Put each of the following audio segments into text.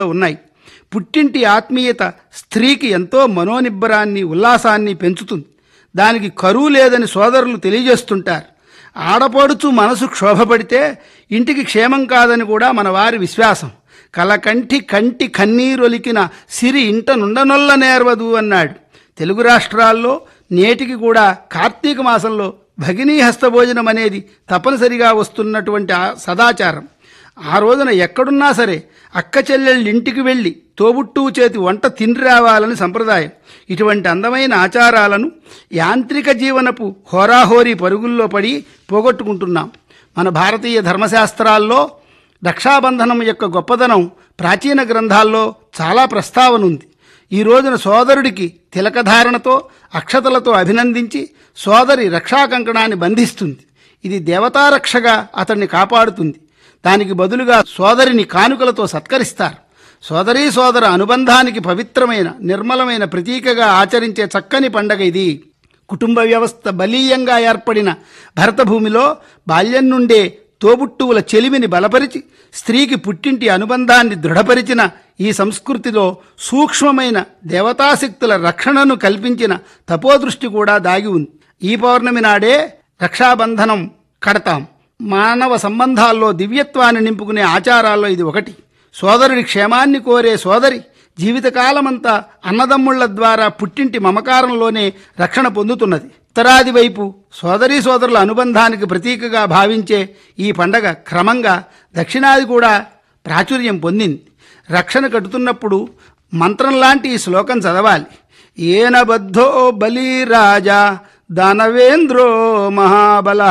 ఉన్నాయి పుట్టింటి ఆత్మీయత స్త్రీకి ఎంతో మనోనిబ్బరాన్ని ఉల్లాసాన్ని పెంచుతుంది దానికి కరువు లేదని సోదరులు తెలియజేస్తుంటారు ఆడపడుచు మనసు క్షోభపడితే ఇంటికి క్షేమం కాదని కూడా మన వారి విశ్వాసం కలకంటి కంటి కన్నీరొలికిన సిరి ఇంట నుండనొల్ల నేర్వదు అన్నాడు తెలుగు రాష్ట్రాల్లో నేటికి కూడా కార్తీక మాసంలో భగినీ హస్తభోజనం అనేది తప్పనిసరిగా వస్తున్నటువంటి ఆ సదాచారం ఆ రోజున ఎక్కడున్నా సరే అక్క చెల్లెళ్ళ ఇంటికి వెళ్ళి తోబుట్టువు చేతి వంట తిని రావాలని సంప్రదాయం ఇటువంటి అందమైన ఆచారాలను యాంత్రిక జీవనపు హోరాహోరీ పరుగుల్లో పడి పోగొట్టుకుంటున్నాం మన భారతీయ ధర్మశాస్త్రాల్లో రక్షాబంధనం యొక్క గొప్పదనం ప్రాచీన గ్రంథాల్లో చాలా ప్రస్తావన ఉంది ఈ రోజున సోదరుడికి తిలకధారణతో అక్షతలతో అభినందించి సోదరి రక్షాకంకణాన్ని బంధిస్తుంది ఇది దేవతారక్షగా అతన్ని కాపాడుతుంది దానికి బదులుగా సోదరిని కానుకలతో సత్కరిస్తారు సోదరీ సోదర అనుబంధానికి పవిత్రమైన నిర్మలమైన ప్రతీకగా ఆచరించే చక్కని పండగ ఇది కుటుంబ వ్యవస్థ బలీయంగా ఏర్పడిన భరతభూమిలో బాల్యం నుండే తోబుట్టువుల చెలిమిని బలపరిచి స్త్రీకి పుట్టింటి అనుబంధాన్ని దృఢపరిచిన ఈ సంస్కృతిలో సూక్ష్మమైన దేవతాశక్తుల రక్షణను కల్పించిన తపోదృష్టి కూడా దాగి ఉంది ఈ పౌర్ణమి నాడే రక్షాబంధనం కడతాం మానవ సంబంధాల్లో దివ్యత్వాన్ని నింపుకునే ఆచారాల్లో ఇది ఒకటి సోదరుడి క్షేమాన్ని కోరే సోదరి జీవితకాలమంతా అన్నదమ్ముళ్ల ద్వారా పుట్టింటి మమకారంలోనే రక్షణ పొందుతున్నది ఉత్తరాది వైపు సోదరీ సోదరుల అనుబంధానికి ప్రతీకగా భావించే ఈ పండగ క్రమంగా దక్షిణాది కూడా ప్రాచుర్యం పొందింది రక్షణ కట్టుతున్నప్పుడు మంత్రం లాంటి ఈ శ్లోకం చదవాలి ఏనబద్ధో బలిరాజా దానవేంద్రో మహాబల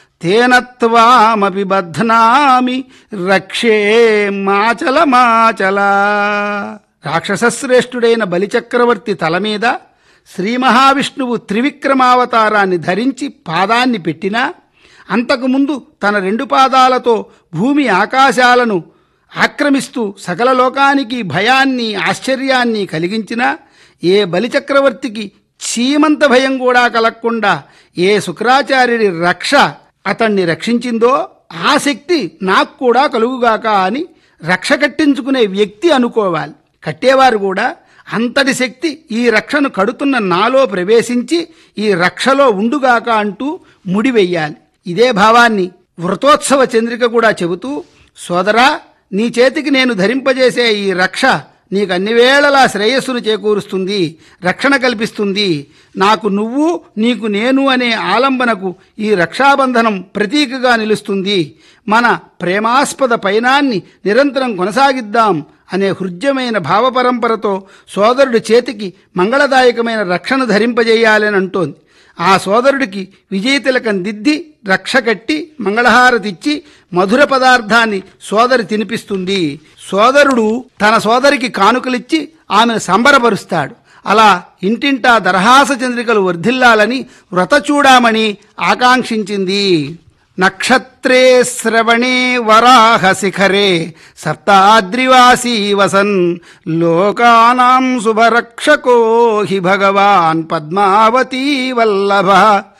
తేనత్వామపి బధ్నామి రక్షే మాచల మాచల రాక్షసశ్రేష్ఠుడైన బలిచక్రవర్తి తల మీద శ్రీ మహావిష్ణువు త్రివిక్రమావతారాన్ని ధరించి పాదాన్ని పెట్టినా అంతకుముందు తన రెండు పాదాలతో భూమి ఆకాశాలను ఆక్రమిస్తూ సకల లోకానికి భయాన్ని ఆశ్చర్యాన్ని కలిగించిన ఏ బలిచక్రవర్తికి చీమంత భయం కూడా కలగకుండా ఏ శుక్రాచార్యుడి రక్ష అతన్ని రక్షించిందో ఆ శక్తి నాకు కూడా కలుగుగాక అని రక్ష కట్టించుకునే వ్యక్తి అనుకోవాలి కట్టేవారు కూడా అంతటి శక్తి ఈ రక్షను కడుతున్న నాలో ప్రవేశించి ఈ రక్షలో ఉండుగాక అంటూ ముడివెయ్యాలి ఇదే భావాన్ని వ్రతోత్సవ చంద్రిక కూడా చెబుతూ సోదరా నీ చేతికి నేను ధరింపజేసే ఈ రక్ష నీకు అన్ని వేళలా శ్రేయస్సును చేకూరుస్తుంది రక్షణ కల్పిస్తుంది నాకు నువ్వు నీకు నేను అనే ఆలంబనకు ఈ రక్షాబంధనం ప్రతీకగా నిలుస్తుంది మన ప్రేమాస్పద పయనాన్ని నిరంతరం కొనసాగిద్దాం అనే హృద్యమైన భావపరంపరతో సోదరుడి చేతికి మంగళదాయకమైన రక్షణ ధరింపజేయాలని అంటోంది ఆ సోదరుడికి విజయతిలకం దిద్ది రక్ష కట్టి మంగళహారతిచ్చి మధుర పదార్థాన్ని సోదరి తినిపిస్తుంది సోదరుడు తన సోదరికి కానుకలిచ్చి ఆమెను సంబరపరుస్తాడు అలా ఇంటింటా దరహాస చంద్రికలు వర్ధిల్లాలని వ్రతచూడామణి ఆకాంక్షించింది నక్షత్రే శ్రవణే వరాహ శిఖరే సప్తాద్రివాసీ వసన్ లోకానాం శుభరక్షకో హి భగవాన్ పద్మావతీ వల్లభ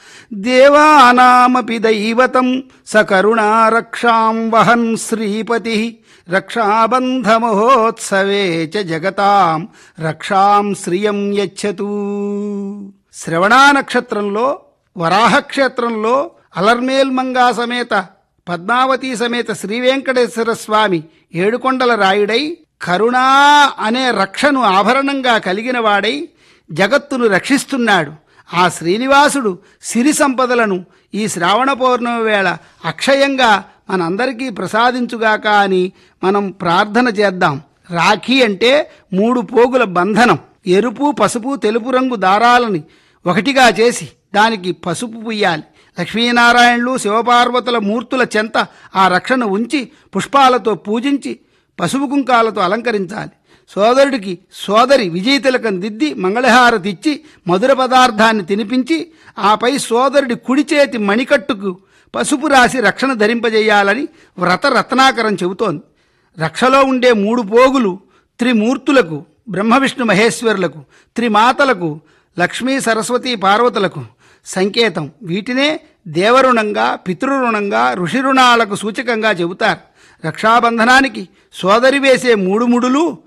దేవానామపి దైవతం సకరుణారక్షాం వహన్ శ్రీపతి రక్షాబంధమహోత్సవే చ జగతాం రక్షాం శ్రియం యచ్చతు శ్రవణా నక్షత్రంలో వరాహక్షేత్రంలో అలర్మేల్మంగా సమేత పద్మావతి సమేత శ్రీ వెంకటేశ్వర స్వామి ఏడుకొండల రాయుడై కరుణా అనే రక్షను ఆభరణంగా కలిగిన వాడై జగత్తును రక్షిస్తున్నాడు ఆ శ్రీనివాసుడు సిరి సంపదలను ఈ శ్రావణ పౌర్ణమి వేళ అక్షయంగా మనందరికీ ప్రసాదించుగాక అని మనం ప్రార్థన చేద్దాం రాఖీ అంటే మూడు పోగుల బంధనం ఎరుపు పసుపు తెలుపు రంగు దారాలని ఒకటిగా చేసి దానికి పసుపు పుయ్యాలి లక్ష్మీనారాయణులు శివపార్వతుల మూర్తుల చెంత ఆ రక్షను ఉంచి పుష్పాలతో పూజించి పసుపు కుంకాలతో అలంకరించాలి సోదరుడికి సోదరి విజయతిలకం దిద్ది మంగళహారతిచ్చి మధుర పదార్థాన్ని తినిపించి ఆపై సోదరుడి కుడి చేతి మణికట్టుకు పసుపు రాసి రక్షణ ధరింపజేయాలని వ్రత రత్నాకరం చెబుతోంది రక్షలో ఉండే మూడు పోగులు త్రిమూర్తులకు బ్రహ్మ విష్ణు మహేశ్వరులకు త్రిమాతలకు లక్ష్మీ సరస్వతి పార్వతులకు సంకేతం వీటినే దేవరుణంగా పితృరుణంగా ఋషి రుణాలకు సూచకంగా చెబుతారు రక్షాబంధనానికి సోదరి వేసే మూడు ముడులు